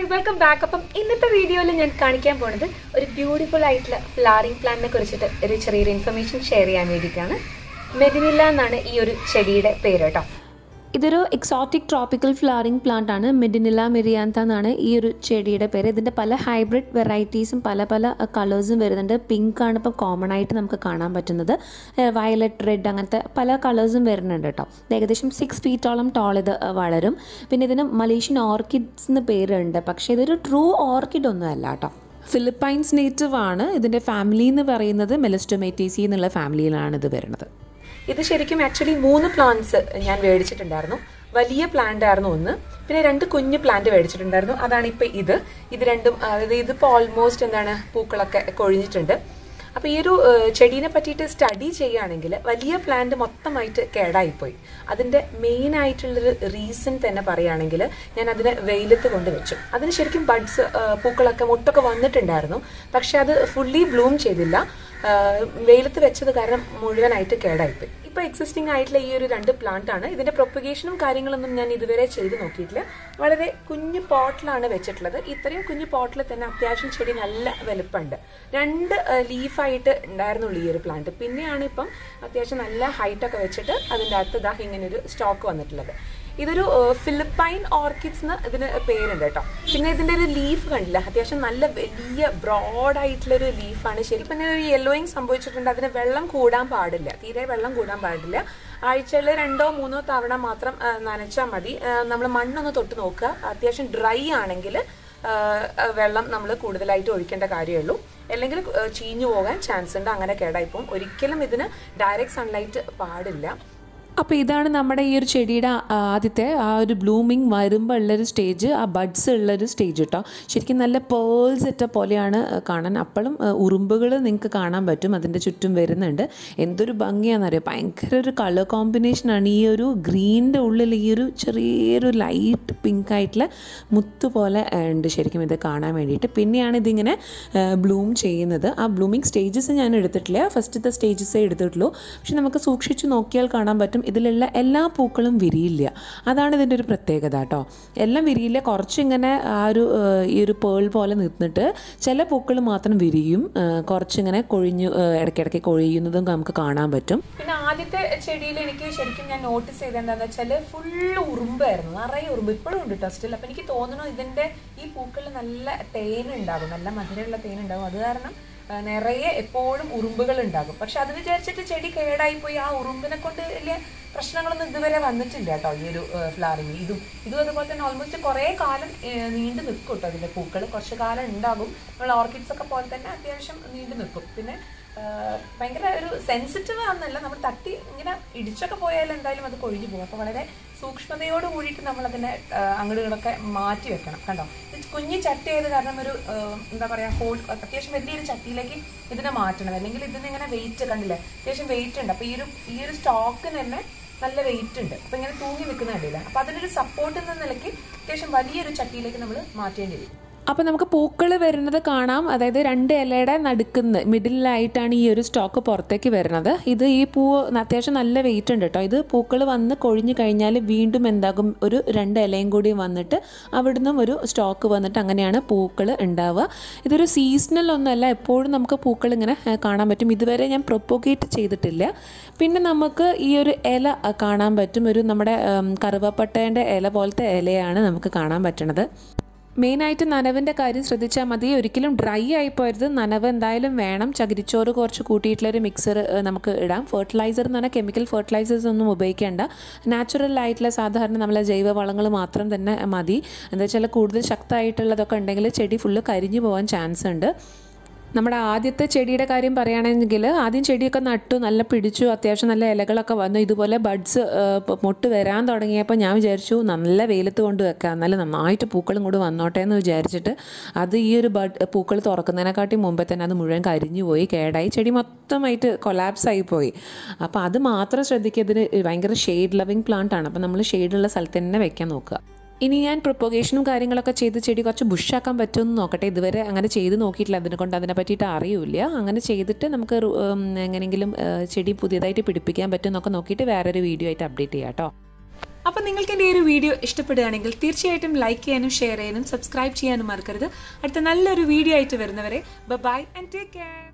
hi welcome back അപ്പം ഇന്നത്തെ വീഡിയോയിൽ ഞാൻ കാണിക്കാൻ പോണത് ഒരു ബ്യൂട്ടിഫുൾ ആയിട്ടുള്ള ഫ്ലവറിംഗ് പ്ലാന്റിനെ കുറിച്ചിട്ട് ഒരു ചെറിയൊരു ഇൻഫർമേഷൻ ഷെയർ ചെയ്യാൻ വേണ്ടിയിട്ടാണ് മെദിനില്ല എന്നാണ് ഈ ഒരു ചെടിയുടെ പേര് കേട്ടോ ഇതൊരു എക്സോട്ടിക് ട്രോപ്പിക്കൽ ഫ്ലവറിംഗ് പ്ലാന്റ് ആണ് മെഡിനില മെരിയാന്ത എന്നാണ് ഈ ഒരു ചെടിയുടെ പേര് ഇതിൻ്റെ പല ഹൈബ്രിഡ് വെറൈറ്റീസും പല പല കളേഴ്സും വരുന്നുണ്ട് പിങ്ക് ആണ് ഇപ്പോൾ കോമൺ ആയിട്ട് നമുക്ക് കാണാൻ പറ്റുന്നത് വയലറ്റ് റെഡ് അങ്ങനത്തെ പല കളേഴ്സും വരുന്നുണ്ട് കേട്ടോ ഇത് ഏകദേശം സിക്സ് ഫീറ്റോളം ടോൾ ഇത് വളരും പിന്നെ ഇതിന് മലേഷ്യൻ ഓർക്കിഡ്സ് എന്ന് പേരുണ്ട് പക്ഷേ ഇതൊരു ട്രൂ ഓർക്കിഡ് ഒന്നും അല്ല കേട്ടോ ഫിലിപ്പൈൻസ് നേറ്റീവ് ആണ് ഇതിൻ്റെ ഫാമിലി എന്ന് പറയുന്നത് മെലസ്റ്റോമേറ്റീസി എന്നുള്ള ഫാമിലിയിലാണ് ഇത് വരുന്നത് ഇത് ശരിക്കും ആക്ച്വലി മൂന്ന് പ്ലാന്റ്സ് ഞാൻ മേടിച്ചിട്ടുണ്ടായിരുന്നു വലിയ പ്ലാന്റ് ആയിരുന്നു ഒന്ന് പിന്നെ രണ്ട് കുഞ്ഞു പ്ലാന്റ് മേടിച്ചിട്ടുണ്ടായിരുന്നു അതാണ് ഇപ്പൊ ഇത് ഇത് രണ്ടും അതായത് ഇതിപ്പോ ഓൾമോസ്റ്റ് എന്താണ് പൂക്കളൊക്കെ കൊഴിഞ്ഞിട്ടുണ്ട് അപ്പൊ ഈ ഒരു ഏഹ്, ചെടീനെ പറ്റിയിട്ട് സ്റ്റഡി ചെയ്യുകയാണെങ്കിൽ വലിയ പ്ലാന്റ് മൊത്തമായിട്ട് കേടായിപ്പോയി അതിന്റെ മെയിൻ ആയിട്ടുള്ളൊരു റീസൺ തന്നെ പറയുകയാണെങ്കിൽ ഞാൻ അതിനെ വെയിലത്ത് കൊണ്ട് വെച്ചു അതിന് ശരിക്കും ബഡ്സ് പൂക്കളൊക്കെ മുട്ടൊക്കെ വന്നിട്ടുണ്ടായിരുന്നു പക്ഷെ അത് ഫുള്ളി ബ്ലൂം ചെയ്തില്ല ആഹ് വെയിലത്ത് വെച്ചത് കാരണം മുഴുവനായിട്ട് കേടായിപ്പോയി ഇപ്പൊ എക്സിസ്റ്റിംഗ് ആയിട്ടുള്ള ഈ ഒരു രണ്ട് പ്ലാന്റ് ആണ് ഇതിന്റെ പ്രൊപ്പഗേഷനും കാര്യങ്ങളൊന്നും ഞാൻ ഇതുവരെ ചെയ്ത് നോക്കിയിട്ടില്ല വളരെ കുഞ്ഞു പോട്ടിലാണ് വെച്ചിട്ടുള്ളത് ഇത്രയും കുഞ്ഞു പോട്ടിൽ തന്നെ അത്യാവശ്യം ചെടി നല്ല വലുപ്പമുണ്ട് രണ്ട് ലീഫായിട്ട് ഉണ്ടായിരുന്നുള്ളൂ ഈ ഒരു പ്ലാന്റ് പിന്നെയാണ് ഇപ്പം അത്യാവശ്യം നല്ല ഹൈറ്റ് ഒക്കെ വെച്ചിട്ട് അതിൻ്റെ അകത്ത് ഇതാ ഇങ്ങനെ ഒരു സ്റ്റോക്ക് വന്നിട്ടുള്ളത് ഇതൊരു ഏഹ്, ഫിലിപ്പൈൻ ഓർക്കിഡ്സ് എന്ന് ഇതിന് പേരുണ്ട് കേട്ടോ പിന്നെ ഇതിന്റെ ഒരു ലീഫ് കണ്ടില്ല അത്യാവശ്യം നല്ല വലിയ ബ്രോഡ് ആയിട്ടുള്ള ഒരു ലീഫാണ് ശരി പിന്നെ ഒരു യെല്ലോയിങ് സംഭവിച്ചിട്ടുണ്ട് അതിന് വെള്ളം കൂടാൻ പാടില്ല തീരെ വെള്ളം കൂടാൻ പാടില്ല ആഴ്ചയിൽ രണ്ടോ മൂന്നോ തവണ മാത്രം നനച്ചാൽ മതി നമ്മൾ മണ്ണൊന്ന് തൊട്ട് നോക്കുക അത്യാവശ്യം ഡ്രൈ ആണെങ്കിൽ വെള്ളം നമ്മൾ കൂടുതലായിട്ട് ഒഴിക്കേണ്ട കാര്യമുള്ളൂ അല്ലെങ്കിൽ ഏഹ്, ചീഞ്ഞു പോകാൻ ചാൻസ് ഉണ്ട് അങ്ങനെ കേടായിപ്പോവും ഒരിക്കലും ഇതിന് ഡയറക്റ്റ് സൺലൈറ്റ് പാടില്ല അപ്പോൾ ഇതാണ് നമ്മുടെ ഈ ഒരു ചെടിയുടെ ആ- ആദ്യത്തെ ആ ഒരു ബ്ലൂമിങ് വരുമ്പോൾ ഉള്ളൊരു സ്റ്റേജ് ആ ബഡ്സ് ഉള്ളൊരു സ്റ്റേജ് കേട്ടോ ശരിക്കും നല്ല പേൾസ് ഇട്ട പോലെയാണ് ആ, കാണാൻ അപ്പോഴും ഉറുമ്പുകൾ നിങ്ങൾക്ക് കാണാൻ പറ്റും അതിൻ്റെ ചുറ്റും വരുന്നുണ്ട് എന്തൊരു ഭംഗിയാണെന്നറിയോ ഭയങ്കര ഒരു കളർ കോമ്പിനേഷനാണ് ഈ ഒരു ഗ്രീനിൻ്റെ ഉള്ളിൽ ഈ ഒരു ചെറിയൊരു ലൈറ്റ് പിങ്ക് ആയിട്ടുള്ള മുത്ത് പോലെ ആ, ഉണ്ട് ശരിക്കും ഇത് കാണാൻ വേണ്ടിയിട്ട് പിന്നെയാണ് ഇതിങ്ങനെ ബ്ലൂം ചെയ്യുന്നത് ആ ബ്ലൂമിങ് സ്റ്റേജസ് ഞാൻ എടുത്തിട്ടില്ല ഫസ്റ്റത്തെ സ്റ്റേജസേ എടുത്തിട്ടുള്ളൂ പക്ഷെ നമുക്ക് സൂക്ഷിച്ച് നോക്കിയാൽ കാണാൻ പറ്റും ഇതിലുള്ള എല്ലാ പൂക്കളും വിരിയില്ല അതാണ് ഇതിൻ്റെ ഒരു പ്രത്യേകത കേട്ടോ എല്ലാം വിരിയില്ല കുറച്ചിങ്ങനെ ആ ഒരു ആ, ഈ ഒരു പേൾ പോലെ നിന്നിട്ട് ചില പൂക്കൾ മാത്രം വിരിയും ആ, കുറച്ചിങ്ങനെ കൊഴിഞ്ഞു ആ, ഇടയ്ക്കിടയ്ക്ക് കൊഴിയുന്നതും നമുക്ക് കാണാൻ പറ്റും പിന്നെ ആദ്യത്തെ ചെടിയിൽ എനിക്ക് ശരിക്കും ഞാൻ നോട്ടീസ് ചെയ്ത് എന്താണെന്ന് വെച്ചാല് ഫുള്ള് ഉറുമ്പായിരുന്നു നിറയെ ഉറുമ്പ് ഇപ്പോഴും ഉണ്ട് കേട്ടോ സ്റ്റിൽ അപ്പൊ എനിക്ക് തോന്നുന്നു ഇതിന്റെ ഈ പൂക്കളിൽ നല്ല തേൻ ഉണ്ടാകും നല്ല മധുരമുള്ള തേൻ ഉണ്ടാകും അത് കാരണം ആ, നിറയെ എപ്പോഴും ഉറുമ്പുകൾ ഉണ്ടാകും പക്ഷെ അത് വിചാരിച്ചിട്ട് ചെടി കേടായി പോയി ആ ഉറുമ്പിനെ കൊണ്ട് വലിയ പ്രശ്നങ്ങളൊന്നും ഇതുവരെ വന്നിട്ടില്ല കേട്ടോ ഈ ഒരു ഫ്ലവറിങ് ഇതും ഇതും അതുപോലെ തന്നെ ഓൾമോസ്റ്റ് കുറേ കാലം ഏ, നീണ്ടു നിൽക്കും കേട്ടോ അതിന്റെ പൂക്കൾ കുറച്ച് കാലം ഉണ്ടാകും നമ്മൾ ഓർക്കിഡ്സ് ഒക്കെ പോലെ തന്നെ അത്യാവശ്യം നീണ്ടു നിൽക്കും പിന്നെ ആഹ് ഭയങ്കര ഒരു സെൻസിറ്റീവ് ആണെന്നല്ല നമ്മൾ തട്ടി ഇങ്ങനെ ഇടിച്ചൊക്കെ പോയാൽ എന്തായാലും അത് കൊഴിഞ്ഞു പോകും അപ്പോൾ വളരെ സൂക്ഷ്മതയോട് കൂടിയിട്ട് നമ്മൾ അതിനെ അങ്ങടുകളൊക്കെ മാറ്റി വെക്കണം കണ്ടോ ഇത് കുഞ്ഞു ചട്ടി ആയത് കാരണം ഒരു ആഹ് എന്താ പറയാ ഹോൾ അത്യാവശ്യം വലിയൊരു ചട്ടിയിലേക്ക് ഇതിനെ മാറ്റണം അല്ലെങ്കിൽ ഇതിന് ഇങ്ങനെ വെയിറ്റ് കണ്ടില്ലേ അത്യാവശ്യം വെയിറ്റ് ഉണ്ട് അപ്പോൾ ഈ ഒരു ഈ ഒരു സ്റ്റോക്കിന് തന്നെ നല്ല വെയിറ്റ് ഉണ്ട് അപ്പോൾ ഇങ്ങനെ തൂങ്ങി നിൽക്കുന്ന കണ്ടില്ല അപ്പോൾ അതിനൊരു സപ്പോർട്ട് എന്ന നിലയ്ക്ക് അത്യാവശ്യം വലിയൊരു ചട്ടിയിലേക്ക് നമ്മൾ മാറ്റേണ്ടി വരും അപ്പോൾ നമുക്ക് പൂക്കൾ വരുന്നത് കാണാം അതായത് രണ്ട് ഇലയുടെ നടുക്കുന്ന് മിഡിലായിട്ടാണ് ഈ ഒരു സ്റ്റോക്ക് പുറത്തേക്ക് വരുന്നത് ഇത് ഈ പൂവ് അത്യാവശ്യം നല്ല വെയിറ്റ് ഉണ്ട് കേട്ടോ ഇത് പൂക്കൾ വന്ന് കൊഴിഞ്ഞു കഴിഞ്ഞാൽ വീണ്ടും എന്താകും ഒരു രണ്ട് ഇലയും കൂടി വന്നിട്ട് അവിടുന്ന് ഒരു സ്റ്റോക്ക് വന്നിട്ട് അങ്ങനെയാണ് പൂക്കൾ ഉണ്ടാവുക ഇതൊരു സീസണൽ ഒന്നുമല്ല എപ്പോഴും നമുക്ക് പൂക്കൾ ഇങ്ങനെ ഏഹ്, കാണാൻ പറ്റും ഇതുവരെ ഞാൻ പ്രൊപ്പോഗേറ്റ് ചെയ്തിട്ടില്ല പിന്നെ നമുക്ക് ഈ ഒരു ഇല അഹ്, കാണാൻ പറ്റും ഒരു നമ്മുടെ ഉം, കറുവപ്പട്ടേൻ്റെ ഇല പോലത്തെ ഇലയാണ് നമുക്ക് കാണാൻ പറ്റണത് മെയിനായിട്ട് നനവിൻ്റെ കാര്യം ശ്രദ്ധിച്ചാൽ മതി ഒരിക്കലും ഡ്രൈ ആയി പോയത് നനവ് എന്തായാലും വേണം ചകിരിച്ചോറ് കുറച്ച് കൂട്ടിയിട്ടുള്ളൊരു മിക്സർ നമുക്ക് ഇടാം ഫെർട്ടിലൈസർ എന്ന് പറഞ്ഞാൽ കെമിക്കൽ ഫെർട്ടിലൈസേഴ്സ് ഒന്നും ഉപയോഗിക്കേണ്ട നാച്ചുറൽ ആയിട്ടുള്ള സാധാരണ നമ്മളെ ജൈവ വളങ്ങൾ മാത്രം തന്നെ മതി എന്താ വെച്ചാൽ കൂടുതൽ ശക്തമായിട്ടുള്ളതൊക്കെ ഉണ്ടെങ്കിൽ ചെടി ഫുള്ള് കരിഞ്ഞു പോകാൻ ചാൻസ് ഉണ്ട് നമ്മുടെ ആദ്യത്തെ ചെടിയുടെ കാര്യം പറയുകയാണെങ്കിൽ ആദ്യം ചെടിയൊക്കെ നട്ടു നല്ല പിടിച്ചു അത്യാവശ്യം നല്ല ഇലകളൊക്കെ വന്നു ഇതുപോലെ ബഡ്സ് മൊട്ട് വരാൻ തുടങ്ങിയപ്പോൾ ഞാൻ വിചാരിച്ചു നല്ല വെയിലത്ത് കൊണ്ട് വെക്കാം എന്നാലും നന്നായിട്ട് പൂക്കളും കൂടി വന്നോട്ടെ എന്ന് വിചാരിച്ചിട്ട് അത് ഈ ഒരു ബഡ് പൂക്കൾ തുറക്കുന്നതിനെക്കാട്ടി മുമ്പേ തന്നെ അത് മുഴുവൻ കരിഞ്ഞു പോയി കേടായി ചെടി മൊത്തമായിട്ട് കൊലാപ്സ് ആയി പോയി അപ്പോൾ അത് മാത്രം ശ്രദ്ധിക്കുക ഇതിന് ഭയങ്കര ഷെയ്ഡ് ലവിങ് പ്ലാന്റ് ആണ് അപ്പോൾ നമ്മൾ ഷെയ്ഡുള്ള സ്ഥലത്ത് തന്നെ വെക്കാൻ നോക്കുക ഇനി ഞാൻ പ്രൊപ്പഗേഷനും കാര്യങ്ങളൊക്കെ ചെയ്ത് ചെടി കുറച്ച് ബുഷാക്കാൻ പറ്റുമെന്ന് നോക്കട്ടെ ഇതുവരെ അങ്ങനെ ചെയ്ത് നോക്കിയിട്ടില്ല അതിനെ കൊണ്ട് അതിനെ പറ്റിയിട്ട് അറിയില്ല അങ്ങനെ ചെയ്തിട്ട് നമുക്ക് ഒരു, ഉം, എങ്ങനെയെങ്കിലും ഏഹ്, ചെടി പുതിയതായിട്ട് പിടിപ്പിക്കാൻ പറ്റുമെന്നൊക്കെ നോക്കിയിട്ട് വേറൊരു വീഡിയോ ആയിട്ട് അപ്ഡേറ്റ് ചെയ്യാം കേട്ടോ അപ്പം നിങ്ങൾക്ക് എൻ്റെ ഈ ഒരു വീഡിയോ ഇഷ്ടപ്പെടുകയാണെങ്കിൽ തീർച്ചയായിട്ടും ലൈക്ക് ചെയ്യാനും ഷെയർ ചെയ്യാനും സബ്സ്ക്രൈബ് ചെയ്യാനും മറക്കരുത് അടുത്ത നല്ലൊരു വീഡിയോ ആയിട്ട് വരുന്നവരെ ബൈ ആൻഡ് ടേക്ക് കെയർ